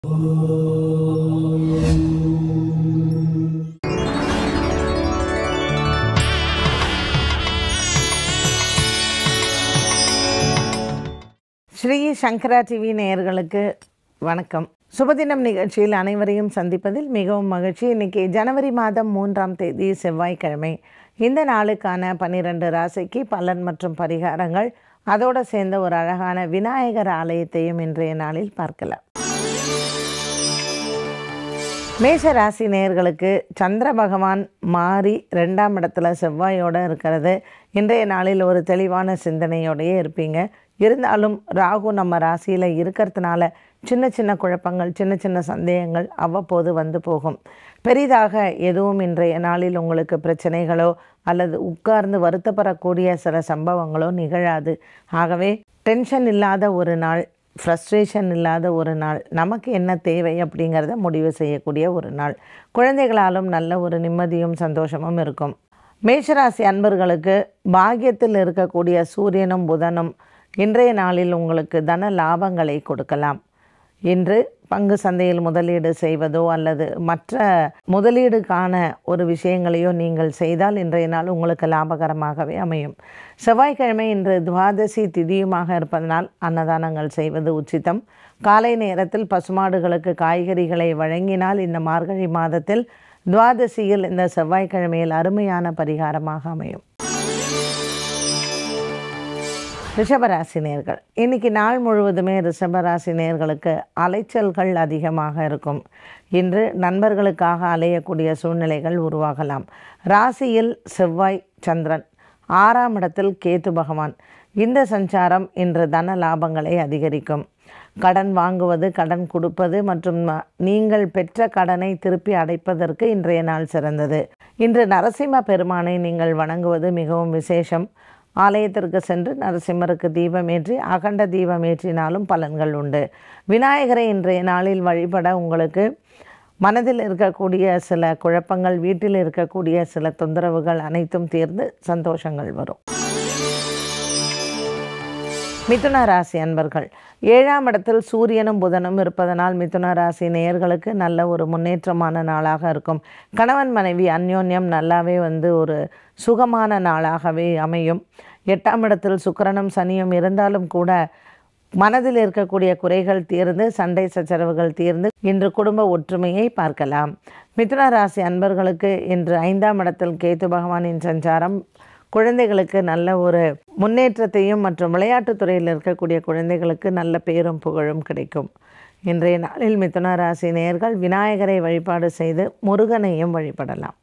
ஸ்ரீ சங்கரா TV நேயர்களுக்கு வணக்கம் சுபதினம் நிகழ்ச்சியில் அனைவரையும் சந்திப்பதில் மிகவும் மகிழ்ச்சி இன்னைக்கு ஜனவரி மாதம் மூன்றாம் தேதி செவ்வாய்க்கிழமை இந்த நாளுக்கான பன்னிரண்டு ராசிக்கு பலன் மற்றும் பரிகாரங்கள் அதோடு சேர்ந்த ஒரு அழகான விநாயகர் ஆலயத்தையும் இன்றைய நாளில் பார்க்கலாம் மேஷ ராசி நேயர்களுக்கு சந்திர பகவான் மாறி ரெண்டாம் இடத்துல செவ்வாயோடு இருக்கிறது இன்றைய நாளில் ஒரு தெளிவான சிந்தனையோடையே இருப்பீங்க இருந்தாலும் ராகு நம்ம ராசியில் இருக்கிறதுனால சின்ன சின்ன குழப்பங்கள் சின்ன சின்ன சந்தேகங்கள் அவ்வப்போது வந்து போகும் பெரிதாக எதுவும் இன்றைய நாளில் உங்களுக்கு பிரச்சனைகளோ அல்லது உட்கார்ந்து வருத்தப்படக்கூடிய சில சம்பவங்களோ நிகழாது ஆகவே டென்ஷன் இல்லாத ஒரு நாள் ஃப்ரஸ்ட்ரேஷன் இல்லாத ஒரு நாள் நமக்கு என்ன தேவை அப்படிங்கிறத முடிவு செய்யக்கூடிய ஒரு நாள் குழந்தைகளாலும் நல்ல ஒரு நிம்மதியும் சந்தோஷமும் இருக்கும் மேஷராசி அன்பர்களுக்கு பாக்கியத்தில் இருக்கக்கூடிய சூரியனும் புதனும் இன்றைய நாளில் உங்களுக்கு தன லாபங்களை கொடுக்கலாம் இன்று பங்கு சந்தையில் முதலீடு செய்வதோ அல்லது மற்ற முதலீடுக்கான ஒரு விஷயங்களையோ நீங்கள் செய்தால் இன்றைய நாள் உங்களுக்கு லாபகரமாகவே அமையும் செவ்வாய்க்கிழமை இன்று துவாதசி திதியுமாக இருப்பதனால் அன்னதானங்கள் செய்வது உச்சிதம் காலை நேரத்தில் பசுமாடுகளுக்கு காய்கறிகளை வழங்கினால் இந்த மார்கழி மாதத்தில் துவாதசியில் இந்த செவ்வாய்க்கிழமையில் அருமையான பரிகாரமாக அமையும் ரிஷபராசி நேர்கள் இன்னைக்கு நாள் முழுவதுமே ரிஷபராசி நேர்களுக்கு அலைச்சல்கள் அதிகமாக இருக்கும் இன்று நண்பர்களுக்காக அலையக்கூடிய சூழ்நிலைகள் உருவாகலாம் ராசியில் செவ்வாய் சந்திரன் ஆறாம் இடத்தில் கேத்து பகவான் இந்த சஞ்சாரம் இன்று தன லாபங்களை அதிகரிக்கும் கடன் வாங்குவது கடன் கொடுப்பது மற்றும் நீங்கள் பெற்ற கடனை திருப்பி அடைப்பதற்கு இன்றைய நாள் சிறந்தது இன்று நரசிம்ம பெருமானை நீங்கள் வணங்குவது மிகவும் விசேஷம் ஆலயத்திற்கு சென்று நரசிம்மருக்கு தீபமேற்றி அகண்ட தீபமேற்றினாலும் பலன்கள் உண்டு விநாயகரை இன்றைய நாளில் வழிபட உங்களுக்கு மனதில் இருக்கக்கூடிய சில குழப்பங்கள் வீட்டில் இருக்கக்கூடிய சில தொந்தரவுகள் அனைத்தும் தீர்ந்து சந்தோஷங்கள் வரும் மிதுன ராசி அன்பர்கள் ஏழாம் இடத்தில் சூரியனும் புதனும் இருப்பதனால் மிதுன ராசி நேயர்களுக்கு நல்ல ஒரு முன்னேற்றமான நாளாக இருக்கும் கணவன் மனைவி அந்யோன்யம் நல்லாவே வந்து ஒரு சுகமான நாளாகவே அமையும் எட்டாம் இடத்தில் சுக்கிரனும் சனியும் இருந்தாலும் கூட மனதில் இருக்கக்கூடிய குறைகள் தீர்ந்து சண்டை சச்சரவுகள் தீர்ந்து இன்று குடும்ப ஒற்றுமையை பார்க்கலாம் மிதுன ராசி அன்பர்களுக்கு இன்று ஐந்தாம் இடத்தில் கேத்து பகவானின் சஞ்சாரம் குழந்தைகளுக்கு நல்ல ஒரு முன்னேற்றத்தையும் மற்றும் விளையாட்டுத் துறையில் இருக்கக்கூடிய குழந்தைகளுக்கு நல்ல பேரும் புகழும் கிடைக்கும் இன்றைய நாளில் மிதுன ராசி நேயர்கள் விநாயகரை வழிபாடு செய்து முருகனையும் வழிபடலாம்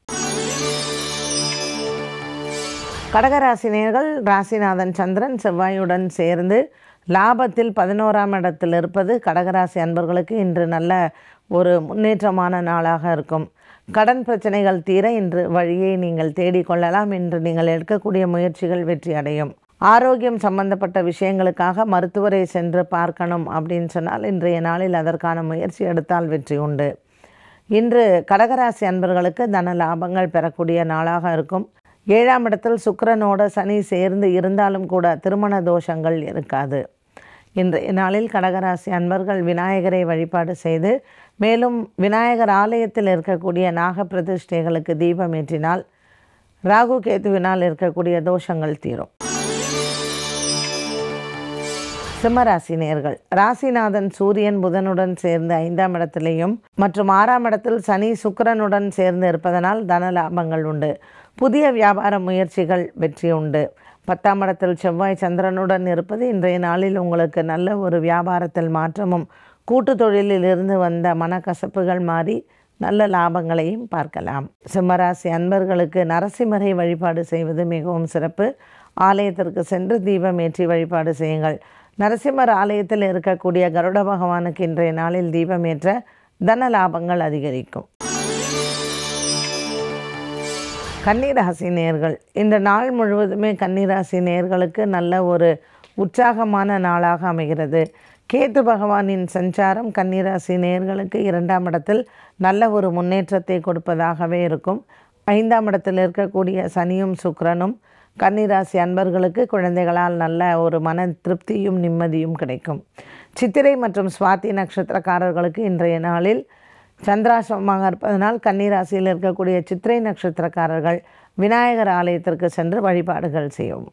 கடகராசி நேயர்கள் ராசிநாதன் சந்திரன் செவ்வாயுடன் சேர்ந்து லாபத்தில் பதினோராம் இடத்தில் இருப்பது கடகராசி அன்பர்களுக்கு இன்று நல்ல ஒரு முன்னேற்றமான நாளாக இருக்கும் கடன் பிரச்சனைகள் தீர இன்று வழியை நீங்கள் தேடிக்கொள்ளலாம் என்று நீங்கள் எடுக்கக்கூடிய முயற்சிகள் வெற்றி அடையும் ஆரோக்கியம் சம்பந்தப்பட்ட விஷயங்களுக்காக மருத்துவரை சென்று பார்க்கணும் அப்படின்னு சொன்னால் இன்றைய நாளில் அதற்கான முயற்சி எடுத்தால் வெற்றி உண்டு இன்று கடகராசி அன்பர்களுக்கு தன லாபங்கள் பெறக்கூடிய நாளாக இருக்கும் ஏழாம் இடத்தில் சுக்கரனோட சனி சேர்ந்து இருந்தாலும் கூட திருமண தோஷங்கள் இருக்காது இன்றைய நாளில் கடகராசி அன்பர்கள் விநாயகரை வழிபாடு செய்து மேலும் விநாயகர் ஆலயத்தில் இருக்கக்கூடிய நாக பிரதிஷ்டைகளுக்கு தீபம் ஏற்றினால் ராகு கேதுவினால் இருக்கக்கூடிய தோஷங்கள் தீரும் சிம்மராசி நேர்கள் ராசிநாதன் சூரியன் புதனுடன் சேர்ந்து ஐந்தாம் இடத்திலேயும் மற்றும் ஆறாம் இடத்தில் சனி சுக்கிரனுடன் சேர்ந்து இருப்பதனால் தன லாபங்கள் உண்டு புதிய வியாபார முயற்சிகள் வெற்றி உண்டு பத்தாம் இடத்தில் செவ்வாய் சந்திரனுடன் இருப்பது இன்றைய நாளில் உங்களுக்கு நல்ல ஒரு வியாபாரத்தில் மாற்றமும் கூட்டு தொழிலில் இருந்து வந்த மனக்கசப்புகள் மாறி நல்ல லாபங்களையும் பார்க்கலாம் சிம்மராசி அன்பர்களுக்கு நரசிம்மரை வழிபாடு செய்வது மிகவும் சிறப்பு ஆலயத்திற்கு சென்று தீபம் ஏற்றி வழிபாடு செய்யுங்கள் நரசிம்மர் ஆலயத்தில் இருக்கக்கூடிய கருட பகவானுக்கு இன்றைய நாளில் தீபம் ஏற்ற தன லாபங்கள் அதிகரிக்கும் கன்னிராசி நேர்கள் இந்த நாள் முழுவதுமே கன்னிராசி நேர்களுக்கு நல்ல ஒரு உற்சாகமான நாளாக அமைகிறது கேது பகவானின் சஞ்சாரம் கன்னிராசி நேர்களுக்கு இரண்டாம் இடத்தில் நல்ல ஒரு முன்னேற்றத்தை கொடுப்பதாகவே இருக்கும் ஐந்தாம் இடத்தில் இருக்கக்கூடிய சனியும் சுக்கிரனும் கன்னிராசி அன்பர்களுக்கு குழந்தைகளால் நல்ல ஒரு மன திருப்தியும் நிம்மதியும் கிடைக்கும் சித்திரை மற்றும் சுவாதி நட்சத்திரக்காரர்களுக்கு இன்றைய நாளில் சந்திராசிரமமாக இருப்பதனால் கன்னிராசியில் இருக்கக்கூடிய சித்திரை நட்சத்திரக்காரர்கள் விநாயகர் ஆலயத்திற்கு சென்று வழிபாடுகள் செய்யவும்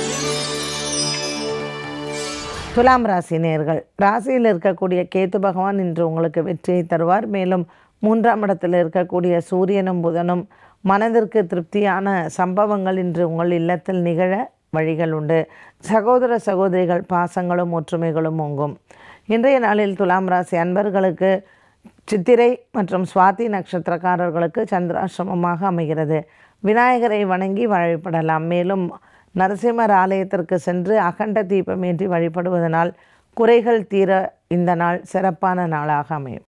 துலாம் ராசி நேர்கள் ராசியில் இருக்கக்கூடிய கேத்து பகவான் இன்று உங்களுக்கு வெற்றியை தருவார் மேலும் மூன்றாம் இடத்தில் இருக்கக்கூடிய சூரியனும் புதனும் மனதிற்கு திருப்தியான சம்பவங்கள் இன்று உங்கள் இல்லத்தில் நிகழ வழிகள் உண்டு சகோதர சகோதரிகள் பாசங்களும் ஒற்றுமைகளும் ஓங்கும் இன்றைய நாளில் துலாம் ராசி அன்பர்களுக்கு சித்திரை மற்றும் சுவாதி நட்சத்திரக்காரர்களுக்கு சந்திராசிரமமாக அமைகிறது விநாயகரை வணங்கி வழிபடலாம் மேலும் நரசிம்மர் ஆலயத்திற்கு சென்று அகண்ட தீபம் ஏற்றி வழிபடுவதனால் குறைகள் தீர இந்த நாள் சிறப்பான நாளாக அமையும்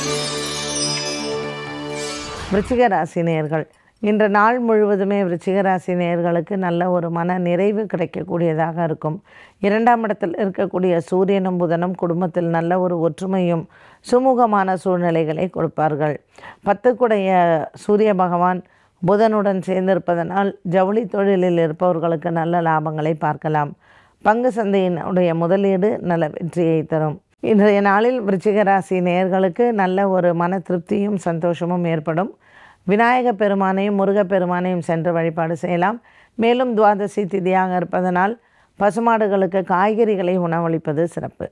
விருச்சிக ராசி நேயர்கள் இன்று நாள் முழுவதுமே விருச்சிக ராசி நேயர்களுக்கு நல்ல ஒரு மன நிறைவு கிடைக்கக்கூடியதாக இருக்கும் இரண்டாம் இடத்தில் இருக்கக்கூடிய சூரியனும் புதனும் குடும்பத்தில் நல்ல ஒரு ஒற்றுமையும் சுமூகமான சூழ்நிலைகளை கொடுப்பார்கள் பத்துக்குடைய சூரிய பகவான் புதனுடன் சேர்ந்திருப்பதனால் ஜவுளி தொழிலில் இருப்பவர்களுக்கு நல்ல லாபங்களை பார்க்கலாம் பங்கு சந்தையினுடைய முதலீடு நல்ல வெற்றியை தரும் இன்றைய நாளில் விருச்சிக ராசி நேயர்களுக்கு நல்ல ஒரு மன திருப்தியும் சந்தோஷமும் ஏற்படும் விநாயக பெருமானையும் முருகப் பெருமானையும் சென்று வழிபாடு செய்யலாம் மேலும் துவாதசி திதியாக இருப்பதனால் பசுமாடுகளுக்கு காய்கறிகளை உணவளிப்பது சிறப்பு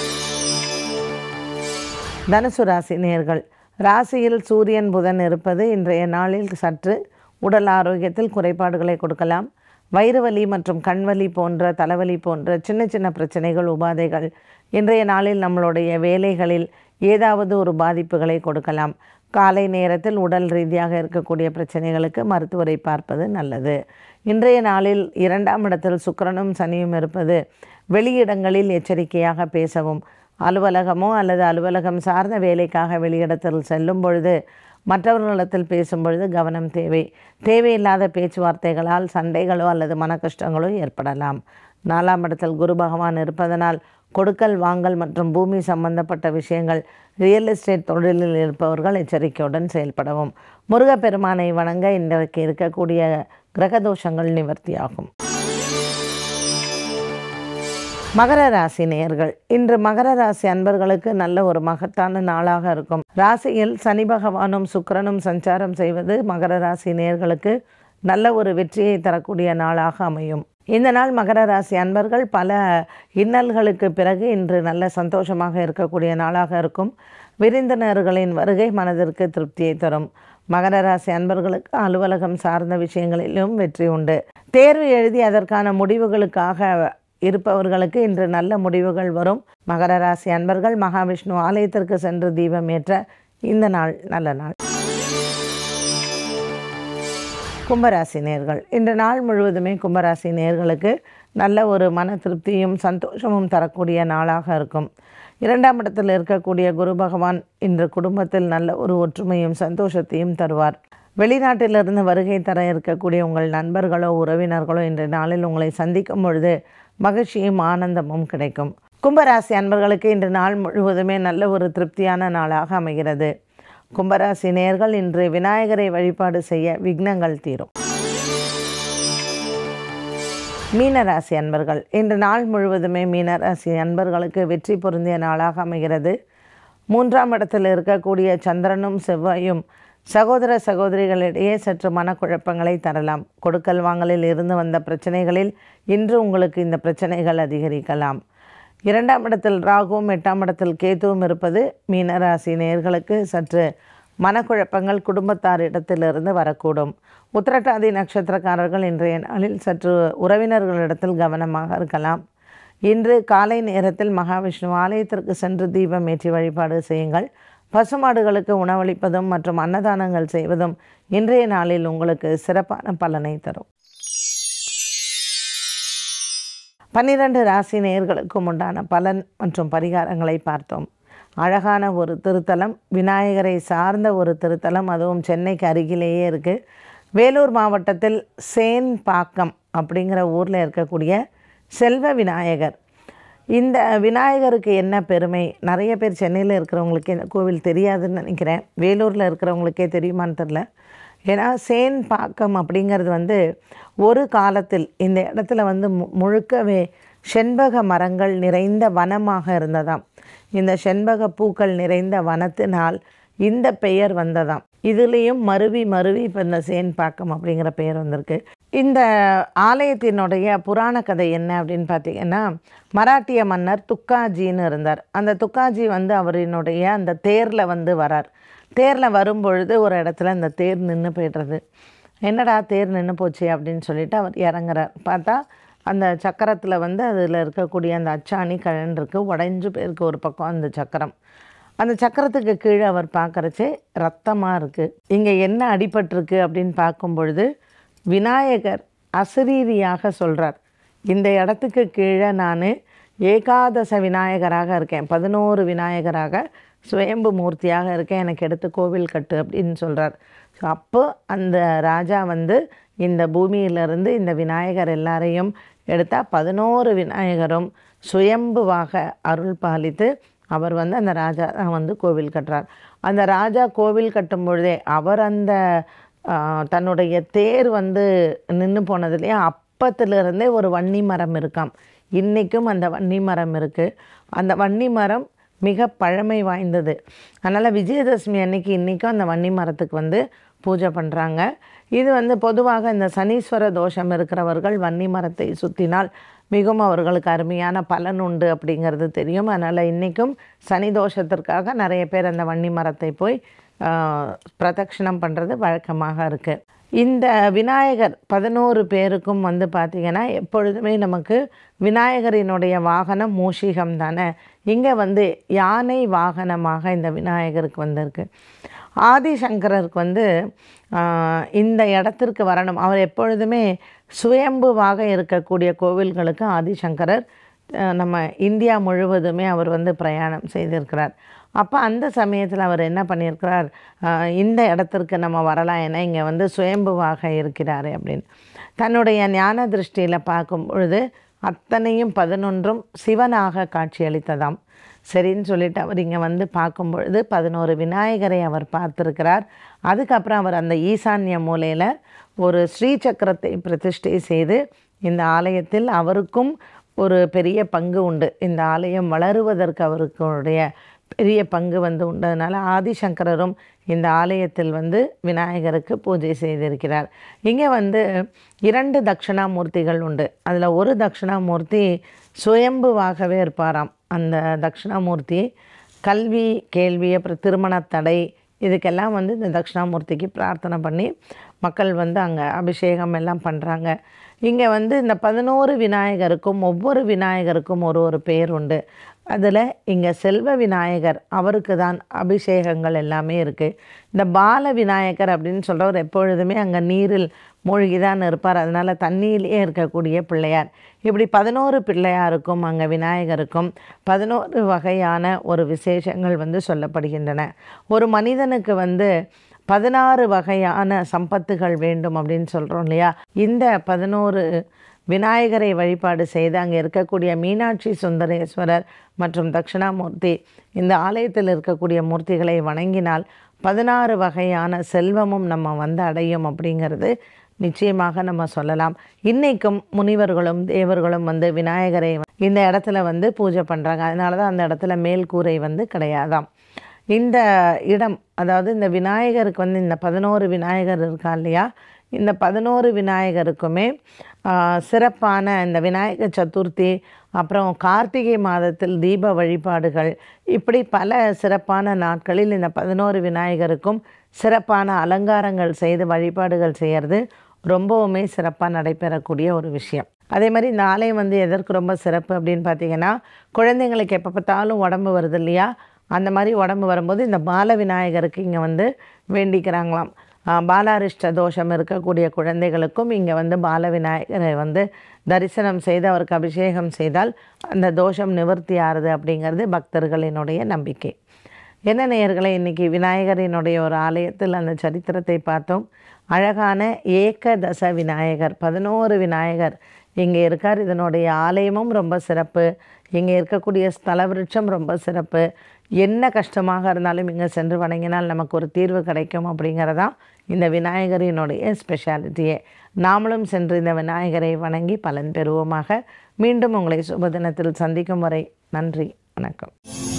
தனுசு ராசி நேர்கள் ராசியில் சூரியன் புதன் இருப்பது இன்றைய நாளில் சற்று உடல் ஆரோக்கியத்தில் குறைபாடுகளை கொடுக்கலாம் வயிறு வலி மற்றும் கண்வலி போன்ற தலைவலி போன்ற சின்ன சின்ன பிரச்சனைகள் உபாதைகள் இன்றைய நாளில் நம்மளுடைய வேலைகளில் ஏதாவது ஒரு பாதிப்புகளை கொடுக்கலாம் காலை நேரத்தில் உடல் ரீதியாக இருக்கக்கூடிய பிரச்சனைகளுக்கு மருத்துவரை பார்ப்பது நல்லது இன்றைய நாளில் இரண்டாம் இடத்தில் சுக்கிரனும் சனியும் இருப்பது வெளியிடங்களில் எச்சரிக்கையாக பேசவும் அலுவலகமோ அல்லது அலுவலகம் சார்ந்த வேலைக்காக வெளியிடத்தில் செல்லும் பொழுது மற்றவர்களிடத்தில் பேசும் பொழுது கவனம் தேவை தேவையில்லாத பேச்சுவார்த்தைகளால் சண்டைகளோ அல்லது மன கஷ்டங்களோ ஏற்படலாம் நாலாம் இடத்தில் குரு பகவான் இருப்பதனால் கொடுக்கல் வாங்கல் மற்றும் பூமி சம்பந்தப்பட்ட விஷயங்கள் ரியல் எஸ்டேட் தொழிலில் இருப்பவர்கள் எச்சரிக்கையுடன் செயல்படவும் முருகப்பெருமானை வணங்க இன்றைக்கு இருக்கக்கூடிய கிரகதோஷங்கள் நிவர்த்தியாகும் மகர ராசி நேயர்கள் இன்று மகர ராசி அன்பர்களுக்கு நல்ல ஒரு மகத்தான நாளாக இருக்கும் ராசியில் சனி பகவானும் சுக்கிரனும் சஞ்சாரம் செய்வது மகர ராசி நேயர்களுக்கு நல்ல ஒரு வெற்றியை தரக்கூடிய நாளாக அமையும் இந்த நாள் மகர ராசி அன்பர்கள் பல இன்னல்களுக்கு பிறகு இன்று நல்ல சந்தோஷமாக இருக்கக்கூடிய நாளாக இருக்கும் விருந்தினர்களின் வருகை மனதிற்கு திருப்தியை தரும் மகர ராசி அன்பர்களுக்கு அலுவலகம் சார்ந்த விஷயங்களிலும் வெற்றி உண்டு தேர்வு எழுதி அதற்கான முடிவுகளுக்காக இருப்பவர்களுக்கு இன்று நல்ல முடிவுகள் வரும் மகர ராசி அன்பர்கள் மகாவிஷ்ணு ஆலயத்திற்கு சென்று தீபம் ஏற்ற இந்த நாள் நல்ல நாள் கும்பராசி நேர்கள் இன்று நாள் முழுவதுமே கும்பராசி நேர்களுக்கு நல்ல ஒரு மன திருப்தியும் சந்தோஷமும் தரக்கூடிய நாளாக இருக்கும் இரண்டாம் இடத்தில் இருக்கக்கூடிய குரு பகவான் இன்று குடும்பத்தில் நல்ல ஒரு ஒற்றுமையும் சந்தோஷத்தையும் தருவார் வெளிநாட்டிலிருந்து வருகை தர இருக்கக்கூடிய உங்கள் நண்பர்களோ உறவினர்களோ இன்றைய நாளில் உங்களை சந்திக்கும் பொழுது மகிழ்ச்சியும் ஆனந்தமும் கிடைக்கும் கும்பராசி அன்பர்களுக்கு இன்று நாள் முழுவதுமே நல்ல ஒரு திருப்தியான நாளாக அமைகிறது கும்பராசி நேர்கள் இன்று விநாயகரை வழிபாடு செய்ய விக்னங்கள் தீரும் மீனராசி அன்பர்கள் இன்று நாள் முழுவதுமே மீனராசி அன்பர்களுக்கு வெற்றி பொருந்திய நாளாக அமைகிறது மூன்றாம் இடத்தில் இருக்கக்கூடிய சந்திரனும் செவ்வாயும் சகோதர சகோதரிகளிடையே சற்று மனக்குழப்பங்களை தரலாம் கொடுக்கல் வாங்கலில் இருந்து வந்த பிரச்சனைகளில் இன்று உங்களுக்கு இந்த பிரச்சனைகள் அதிகரிக்கலாம் இரண்டாம் இடத்தில் ராகுவும் எட்டாம் இடத்தில் கேதுவும் இருப்பது மீனராசி நேர்களுக்கு சற்று மனக்குழப்பங்கள் குடும்பத்தாரிடத்திலிருந்து வரக்கூடும் உத்திரட்டாதி நட்சத்திரக்காரர்கள் இன்றைய நாளில் சற்று உறவினர்களிடத்தில் கவனமாக இருக்கலாம் இன்று காலை நேரத்தில் மகாவிஷ்ணு ஆலயத்திற்கு சென்று தீபம் ஏற்றி வழிபாடு செய்யுங்கள் பசுமாடுகளுக்கு உணவளிப்பதும் மற்றும் அன்னதானங்கள் செய்வதும் இன்றைய நாளில் உங்களுக்கு சிறப்பான பலனை தரும் பன்னிரண்டு ராசி நேயர்களுக்கும் உண்டான பலன் மற்றும் பரிகாரங்களை பார்த்தோம் அழகான ஒரு திருத்தலம் விநாயகரை சார்ந்த ஒரு திருத்தலம் அதுவும் சென்னைக்கு அருகிலேயே இருக்குது வேலூர் மாவட்டத்தில் சேன்பாக்கம் அப்படிங்கிற ஊரில் இருக்கக்கூடிய செல்வ விநாயகர் இந்த விநாயகருக்கு என்ன பெருமை நிறைய பேர் சென்னையில் இருக்கிறவங்களுக்கே இந்த கோவில் தெரியாதுன்னு நினைக்கிறேன் வேலூரில் இருக்கிறவங்களுக்கே தெரியுமான்னு தெரில ஏன்னா சேன்பாக்கம் அப்படிங்கிறது வந்து ஒரு காலத்தில் இந்த இடத்துல வந்து மு முழுக்கவே செண்பக மரங்கள் நிறைந்த வனமாக இருந்ததாம் இந்த செண்பக பூக்கள் நிறைந்த வனத்தினால் இந்த பெயர் வந்ததாம் இதுலேயும் மருவி மருவி இப்போ இந்த சேன்பாக்கம் அப்படிங்கிற பெயர் வந்திருக்கு இந்த ஆலயத்தினுடைய புராண கதை என்ன அப்படின்னு பார்த்தீங்கன்னா மராட்டிய மன்னர் துக்காஜின்னு இருந்தார் அந்த துக்காஜி வந்து அவரினுடைய அந்த தேரில் வந்து வரார் தேரில் வரும்பொழுது ஒரு இடத்துல அந்த தேர் நின்று போய்டுறது என்னடா தேர் நின்று போச்சு அப்படின்னு சொல்லிட்டு அவர் இறங்குறார் பார்த்தா அந்த சக்கரத்தில் வந்து அதில் இருக்கக்கூடிய அந்த அச்சாணி கழன்றிருக்கு உடைஞ்சு போயிருக்கு ஒரு பக்கம் அந்த சக்கரம் அந்த சக்கரத்துக்கு கீழே அவர் பார்க்குறச்சே ரத்தமாக இருக்குது இங்கே என்ன அடிபட்டிருக்கு அப்படின்னு பார்க்கும் பொழுது விநாயகர் அசரீரியாக சொல்கிறார் இந்த இடத்துக்கு கீழே நான் ஏகாதச விநாயகராக இருக்கேன் பதினோரு விநாயகராக சுயம்பு மூர்த்தியாக இருக்கேன் எனக்கு எடுத்து கோவில் கட்டு அப்படின்னு சொல்கிறார் ஸோ அப்போ அந்த ராஜா வந்து இந்த பூமியிலிருந்து இந்த விநாயகர் எல்லாரையும் எடுத்தால் பதினோரு விநாயகரும் சுயம்புவாக அருள் பாலித்து அவர் வந்து அந்த ராஜா தான் வந்து கோவில் கட்டுறார் அந்த ராஜா கோவில் கட்டும் பொழுதே அவர் அந்த ஆ, தன்னுடைய தேர் வந்து நின்று போனதுலேயே அப்பத்திலிருந்தே ஒரு வன்னி மரம் இருக்காம் இன்றைக்கும் அந்த வன்னி மரம் இருக்குது அந்த வன்னி மரம் மிக பழமை வாய்ந்தது அதனால் விஜயதசமி அன்னைக்கு இன்றைக்கும் அந்த வன்னி மரத்துக்கு வந்து பூஜை பண்ணுறாங்க இது வந்து பொதுவாக இந்த சனீஸ்வர தோஷம் இருக்கிறவர்கள் வன்னி மரத்தை சுற்றினால் மிகவும் அவர்களுக்கு அருமையான பலன் உண்டு அப்படிங்கிறது தெரியும் அதனால் இன்றைக்கும் சனி தோஷத்திற்காக நிறைய பேர் அந்த வன்னி மரத்தை போய் ஆஹ், பிரதட்சணம் பண்ணுறது வழக்கமாக இருக்குது இந்த விநாயகர் பதினோரு பேருக்கும் வந்து பார்த்திங்கன்னா எப்பொழுதுமே நமக்கு விநாயகரினுடைய வாகனம் மூஷிகம் தானே இங்கே வந்து யானை வாகனமாக இந்த விநாயகருக்கு வந்திருக்கு ஆதிசங்கரருக்கு வந்து ஆஹ், இந்த இடத்திற்கு வரணும் அவர் எப்பொழுதுமே சுயம்புவாக இருக்கக்கூடிய கோவில்களுக்கு ஆதிசங்கரர் அஹ், நம்ம இந்தியா முழுவதுமே அவர் வந்து பிரயாணம் செய்திருக்கிறார் அப்போ அந்த சமயத்தில் அவர் என்ன பண்ணியிருக்கிறார் ஆஹ், இந்த இடத்திற்கு நம்ம வரலாம் ஏன்னா இங்கே வந்து சுயம்புவாக இருக்கிறாரு அப்படின்னு தன்னுடைய ஞான திருஷ்டியில் பார்க்கும் பொழுது அத்தனையும் பதினொன்றும் சிவனாக காட்சியளித்ததாம் சரின்னு சொல்லிட்டு அவர் இங்கே வந்து பார்க்கும் பொழுது பதினோரு விநாயகரை அவர் பார்த்துருக்கிறார் அதுக்கப்புறம் அவர் அந்த ஈசான்ய மூலையில் ஒரு ஸ்ரீ சக்கரத்தை பிரதிஷ்டை செய்து இந்த ஆலயத்தில் அவருக்கும் ஒரு பெரிய பங்கு உண்டு இந்த ஆலயம் வளருவதற்கு அவருக்குடைய பெரிய பங்கு வந்து உண்டதுனால ஆதிசங்கரரும் இந்த ஆலயத்தில் வந்து விநாயகருக்கு பூஜை செய்திருக்கிறார் இங்கே வந்து இரண்டு தட்சிணாமூர்த்திகள் உண்டு அதில் ஒரு தட்சிணாமூர்த்தி சுயம்புவாகவே இருப்பாராம் அந்த தட்சிணாமூர்த்தி கல்வி கேள்வி அப்புறம் திருமணத் தடை இதுக்கெல்லாம் வந்து இந்த தட்சிணாமூர்த்திக்கு பிரார்த்தனை பண்ணி மக்கள் வந்து அங்கே அபிஷேகம் எல்லாம் பண்ணுறாங்க இங்கே வந்து இந்த பதினோரு விநாயகருக்கும் ஒவ்வொரு விநாயகருக்கும் ஒரு ஒரு பேர் உண்டு அதில் இங்கே செல்வ விநாயகர் அவருக்கு தான் அபிஷேகங்கள் எல்லாமே இருக்குது இந்த பால விநாயகர் அப்படின்னு சொல்கிறவர் எப்பொழுதுமே அங்கே நீரில் மூழ்கி தான் இருப்பார் அதனால் தண்ணியிலேயே இருக்கக்கூடிய பிள்ளையார் இப்படி பதினோரு பிள்ளையாருக்கும் அங்கே விநாயகருக்கும் பதினோரு வகையான ஒரு விசேஷங்கள் வந்து சொல்லப்படுகின்றன ஒரு மனிதனுக்கு வந்து பதினாறு வகையான சம்பத்துகள் வேண்டும் அப்படின்னு சொல்கிறோம் இல்லையா இந்த பதினோரு விநாயகரை வழிபாடு செய்து அங்கே இருக்கக்கூடிய மீனாட்சி சுந்தரேஸ்வரர் மற்றும் தட்சிணாமூர்த்தி இந்த ஆலயத்தில் இருக்கக்கூடிய மூர்த்திகளை வணங்கினால் பதினாறு வகையான செல்வமும் நம்ம வந்து அடையும் அப்படிங்கிறது நிச்சயமாக நம்ம சொல்லலாம் இன்றைக்கும் முனிவர்களும் தேவர்களும் வந்து விநாயகரை இந்த இடத்துல வந்து பூஜை பண்ணுறாங்க அதனால தான் அந்த இடத்துல மேல்கூரை வந்து கிடையாதாம் இந்த இடம் அதாவது இந்த விநாயகருக்கு வந்து இந்த பதினோரு விநாயகர் இருக்கா இல்லையா இந்த பதினோரு விநாயகருக்குமே ஆ, சிறப்பான இந்த விநாயகர் சதுர்த்தி அப்புறம் கார்த்திகை மாதத்தில் தீப வழிபாடுகள் இப்படி பல சிறப்பான நாட்களில் இந்த பதினோரு விநாயகருக்கும் சிறப்பான அலங்காரங்கள் செய்து வழிபாடுகள் செய்கிறது ரொம்பவுமே சிறப்பாக நடைபெறக்கூடிய ஒரு விஷயம் அதே மாதிரி இந்த ஆலயம் வந்து எதற்கு ரொம்ப சிறப்பு அப்படின்னு பார்த்தீங்கன்னா குழந்தைங்களுக்கு எப்போ பார்த்தாலும் உடம்பு வருது இல்லையா அந்த மாதிரி உடம்பு வரும்போது இந்த பால விநாயகருக்கு இங்கே வந்து வேண்டிக்கிறாங்களாம் ஆஹ் பாலாரிஷ்ட தோஷம் இருக்கக்கூடிய குழந்தைகளுக்கும் இங்கே வந்து பால விநாயகரை வந்து தரிசனம் செய்து அவருக்கு அபிஷேகம் செய்தால் அந்த தோஷம் நிவர்த்தி ஆறுது அப்படிங்கிறது பக்தர்களினுடைய நம்பிக்கை என்ன நேயர்களே இன்றைக்கி விநாயகரினுடைய ஒரு ஆலயத்தில் அந்த சரித்திரத்தை பார்த்தோம் அழகான ஏகதச விநாயகர் பதினோரு விநாயகர் இங்கே இருக்கார் இதனுடைய ஆலயமும் ரொம்ப சிறப்பு இங்கே இருக்கக்கூடிய ஸ்தல விருட்சம் ரொம்ப சிறப்பு என்ன கஷ்டமாக இருந்தாலும் இங்கே சென்று வணங்கினால் நமக்கு ஒரு தீர்வு கிடைக்கும் அப்படிங்கிறதான் இந்த விநாயகரினுடைய ஸ்பெஷாலிட்டியே நாமளும் சென்று இந்த விநாயகரை வணங்கி பலன் பெறுவோமாக மீண்டும் உங்களை சுபதினத்தில் சந்திக்கும் வரை நன்றி வணக்கம்